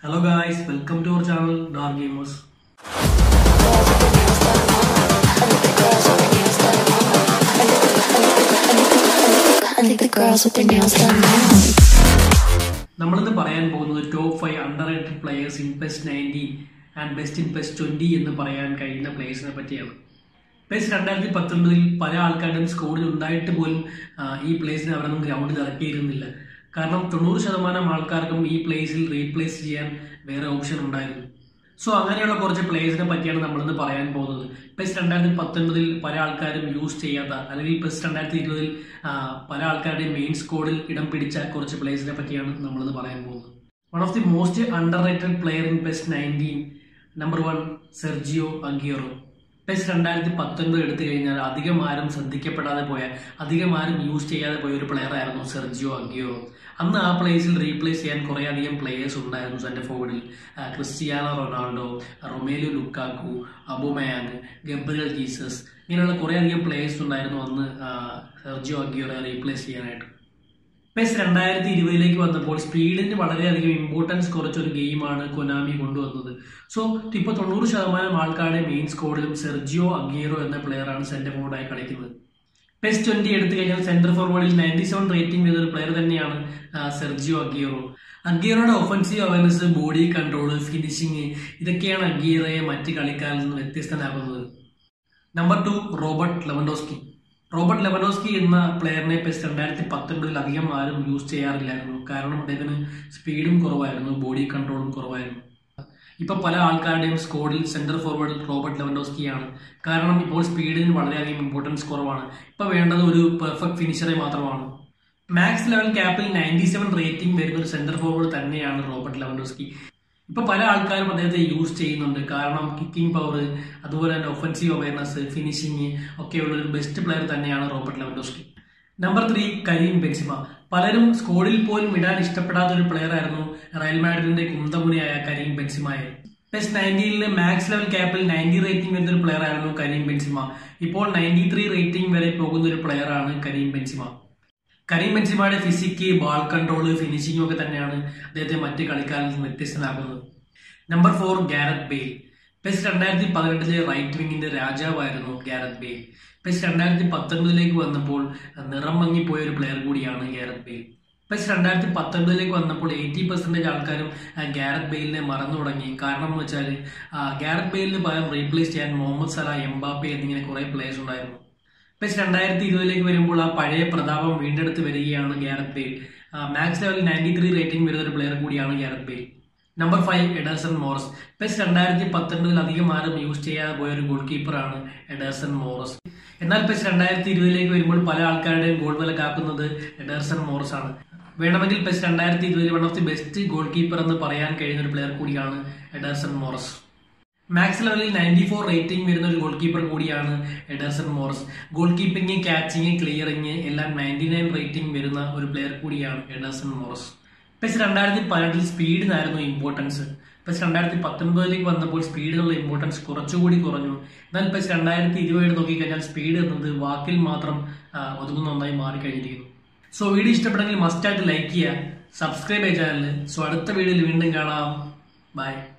Hello guys, welcome to our channel Dark Gamers. I think the girls with their nails done now. നമ്മളിന്ന് പറയാൻ പോകുന്നത് top five under rated players in PES nineteen and best in PES twenty എന്ന് പറയാൻ കഴിയുന്ന പ്ലേയേഴ്സിനെ പറ്റിയാണ് pes രണ്ടായിരത്തി പത്തൊൻപതിൽ പല ആൾക്കാരുടെയും സ്കോഡിൽ ഉണ്ടായിട്ട് പോലും ആ, ഈ പ്ലേസിനെ അവരൊന്നും ഗ്രൗണ്ടിൽ ഇറക്കിയിരുന്നില്ല കാരണം തൊണ്ണൂറ് ശതമാനം ആൾക്കാർക്കും ഈ പ്ലേസിൽ റീപ്ലേസ് ചെയ്യാൻ വേറെ ഓപ്ഷൻ ഉണ്ടായിരുന്നു സോ അങ്ങനെയുള്ള കുറച്ച് പ്ലേയേഴ്സിനെ പറ്റിയാണ് നമ്മളിന്ന് പറയാൻ പോകുന്നത് പെസ് രണ്ടായിരത്തി പത്തൊൻപതിൽ പല ആൾക്കാരും യൂസ് ചെയ്യാത്ത അല്ലെങ്കിൽ പെസ് രണ്ടായിരത്തി ഇരുപതിൽ പല ആൾക്കാരുടെയും മെയിൻ സ്കോഡിൽ ഇടം പിടിച്ച കുറച്ച് പ്ലേയേഴ്സിനെ പറ്റിയാണ് നമ്മളിന്ന് പറയാൻ പോകുന്നത് one of the most under rated player in PES nineteen number one Sergio Aguero PES രണ്ടായിരത്തി പത്തൊൻപത് എടുത്തു കഴിഞ്ഞാൽ അധികം ആരും ശ്രദ്ധിക്കപ്പെടാതെ പോയ അധികം ആരും യൂസ് ചെയ്യാതെ പോയ ഒരു പ്ലെയർ ആയിരുന്നു സെർജിയോ അഗിയോറോ അന്ന് ആ പ്ലേസിൽ റീപ്ലേസ് ചെയ്യാൻ കുറേ അധികം പ്ലേയേഴ്സ് ഉണ്ടായിരുന്നു സെന്റെ ഫോർവേഡിൽ Cristiano Ronaldo Romelu Lukaku Aubameyang Gabriel Jesus ഇങ്ങനെയുള്ള കുറേ അധികം പ്ലേയേഴ്സ് ഉണ്ടായിരുന്നു അന്ന് ആ, സെർജിയോ അഗിയോറെ റീപ്ലേസ് ചെയ്യാനായിട്ട് പെസ് രണ്ടായിരത്തി ഇരുപതിലേക്ക് വന്നപ്പോൾ സ്പീഡിന് വളരെയധികം ഇമ്പോർട്ടൻസ് കുറച്ചൊരു ഗെയിമാണ് കൊനാമി കൊണ്ടുവന്നത് സോ ഇപ്പോൾ തൊണ്ണൂറ് ശതമാനം ആൾക്കാരുടെ മെയിൻ സ്കോഡിലും സെർജിയോ അഗീറോ എന്ന പ്ലെയറാണ് സെന്റർ ഫോർവേഡായി കളിക്കുന്നത് പെസ് ട്വന്റി എടുത്തു കഴിഞ്ഞാൽ സെന്റർ ഫോർവേഡിൽ നയൻറ്റി സെവൻ റേറ്റിംഗ് ചെയ്ത ഒരു പ്ലെയർ തന്നെയാണ് ആ, സെർജിയോ അഗീറോ അഗീറോയുടെ offensive awareness body control finishing ഇതൊക്കെയാണ് അഗീറയെ മറ്റ് കളിക്കാരിൽ നിന്ന് വ്യത്യസ്തനാക്കുന്നത് number two Robert Lewandowski Robert Lewandowski എന്ന പ്ലെയറിനെ പെസ് രണ്ടായിരത്തി പത്തൊൻപതിൽ അധികം ആരും യൂസ് ചെയ്യാറില്ലായിരുന്നു കാരണം അദ്ദേഹത്തിന് സ്പീഡും കുറവായിരുന്നു ബോഡി കൺട്രോളും കുറവായിരുന്നു ഇപ്പൊ പല ആൾക്കാരുടെയും സ്കോഡിൽ സെന്റർ ഫോർവേഡ് റോബർട്ട് ലെവൻഡോസ്കിയാണ് കാരണം ഇപ്പോൾ സ്പീഡിന് വളരെയധികം ഇമ്പോർട്ടൻസ് കുറവാണ് ഇപ്പൊ വേണ്ടത് ഒരു പെർഫെക്റ്റ് ഫിനിഷറെ മാത്രമാണ് മാക്സ് ലെവൽ ക്യാപ്പിൽ നയൻറ്റി സെവൻ റേറ്റിംഗ് വരുന്ന ഒരു സെന്റർ ഫോർവേഡ് തന്നെയാണ് റോബർട്ട് ലെവൻഡോസ്കി ഇപ്പൊ പല ആൾക്കാരും അദ്ദേഹത്തെ യൂസ് ചെയ്യുന്നുണ്ട് കാരണം കിക്കിംഗ് പവർ അതുപോലെ തന്നെ ഒഫൻസീവ് അവയർനെസ് ഫിനിഷിംഗ് ഒക്കെയുള്ള ഒരു ബെസ്റ്റ് പ്ലെയർ തന്നെയാണ് Robert Lewandowski number three Karim Benzema പലരും സ്കോഡിൽ പോലും ഇടാൻ ഇഷ്ടപ്പെടാത്ത ഒരു പ്ലെയർ ആയിരുന്നു റയൽ മാഡ്രിഡിന്റെ കുന്തമുനിയായ കരീം ബെൻസിമയെ ടെസ്റ്റ് നയൻറ്റീനിലെ മാക്സ് ലെവൽ ക്യാപ്പിൽ നയൻറ്റി റേറ്റിംഗ് വരുന്ന ഒരു പ്ലെയർ ആയിരുന്നു കരീം ബെൻസിമ ഇപ്പോൾ നയൻറ്റി ത്രീ റേറ്റിംഗ് വരെ പോകുന്ന ഒരു പ്ലെയർ ആണ് കരീം ബെൻസിമ കരീം ബെൻസിമയുടെ ഫിസിക്ക് ബാൾ കൺട്രോൾ ഫിനിഷിംഗ് ഒക്കെ തന്നെയാണ് അദ്ദേഹത്തെ മറ്റ് കളിക്കാരിൽ നിന്ന് വ്യത്യസ്തനാക്കുന്നത് number four Gareth Bale PES രണ്ടായിരത്തി പതിനെട്ടിലെ റൈറ്റ് വിങ്ങിന്റെ രാജാവായിരുന്നു ഗാരത് ബെയിൽ പെസ് രണ്ടായിരത്തി പത്തൊൻപതിലേക്ക് വന്നപ്പോൾ നിറം മങ്ങിപ്പോയ ഒരു പ്ലെയർ കൂടിയാണ് ഗാരത് ബെയിൽ പെസ് രണ്ടായിരത്തി പത്തൊൻപതിലേക്ക് വന്നപ്പോൾ എയ്റ്റി പെർസെന്റേജ് ആൾക്കാരും ആ, ഗാരത് ബെയിലിനെ മറന്നു തുടങ്ങി കാരണം എന്ന് വെച്ചാൽ ഗാരത് ബെയിലിന് പകരം റീപ്ലേസ് ചെയ്യാൻ മുഹമ്മദ് സലാ എംബാപ്പെ എന്നിങ്ങനെ കുറെ പ്ലേയേഴ്സ് ഉണ്ടായിരുന്നു പെസ് രണ്ടായിരത്തി ഇരുപതിലേക്ക് വരുമ്പോൾ ആ പഴയ പ്രതാപം വീണ്ടെടുത്ത് വരികയാണ് Gareth Bale max level ninety three rating വരുന്ന ഒരു പ്ലെയർ കൂടിയാണ് Gareth Bale number five Ederson Moraes PES രണ്ടായിരത്തി പത്തൊൻപതിൽ അധികം ആരും യൂസ് ചെയ്യാതെ പോയ ഒരു ഗോൾ കീപ്പറാണ് എഡേഴ്സൺ മോറസ് എന്നാൽ പെസ് രണ്ടായിരത്തി ഇരുപതിലേക്ക് വരുമ്പോൾ പല ആൾക്കാരുടെയും ഗോൾ വില കാക്കുന്നത് എഡേഴ്സൺ മോറസ് ആണ് വേണമെങ്കിൽ പെസ് രണ്ടായിരത്തി ഇരുപതിൽ one of the best goalkeeper എന്ന് പറയാൻ കഴിയുന്ന ഒരു പ്ലെയർ കൂടിയാണ് എഡേഴ്സൺ മോറസ് മാക്സ് ലെവലിൽ നയൻറ്റി ഫോർ റേറ്റിംഗ് വരുന്ന ഒരു ഗോൾ കീപ്പർ കൂടിയാണ് Ederson Moraes goalkeeping catching clearing എല്ലാം നയൻറ്റി നയൻ റേറ്റിംഗ് വരുന്ന ഒരു പ്ലെയർ കൂടിയാണ് എഡേഴ്സൺ മോറസ് പെസ് രണ്ടായിരത്തി പതിനെട്ടിൽ സ്പീഡിനായിരുന്നു ഇമ്പോർട്ടൻസ് പെസ് രണ്ടായിരത്തി പത്തൊൻപതിലേക്ക് വന്നപ്പോൾ സ്പീഡിനുള്ള ഇമ്പോർട്ടൻസ് കുറച്ചുകൂടി കുറഞ്ഞു എന്നാൽ പെസ് രണ്ടായിരത്തി ഇരുപത് നോക്കിക്കഴിഞ്ഞാൽ സ്പീഡ് എന്നത് വാക്കിൽ മാത്രം ആ, ഒതുങ്ങുന്ന ഒന്നായി മാറിക്കഴിഞ്ഞിരിക്കുന്നു സോ വീഡിയോ ഇഷ്ടപ്പെട്ടെങ്കിൽ മസ്റ്റായിട്ട് ലൈക്ക് ചെയ്യുക സബ്സ്ക്രൈബ് ചെയ്യുക ചാനൽ സോ അടുത്ത വീഡിയോയിൽ വീണ്ടും കാണാം ബൈ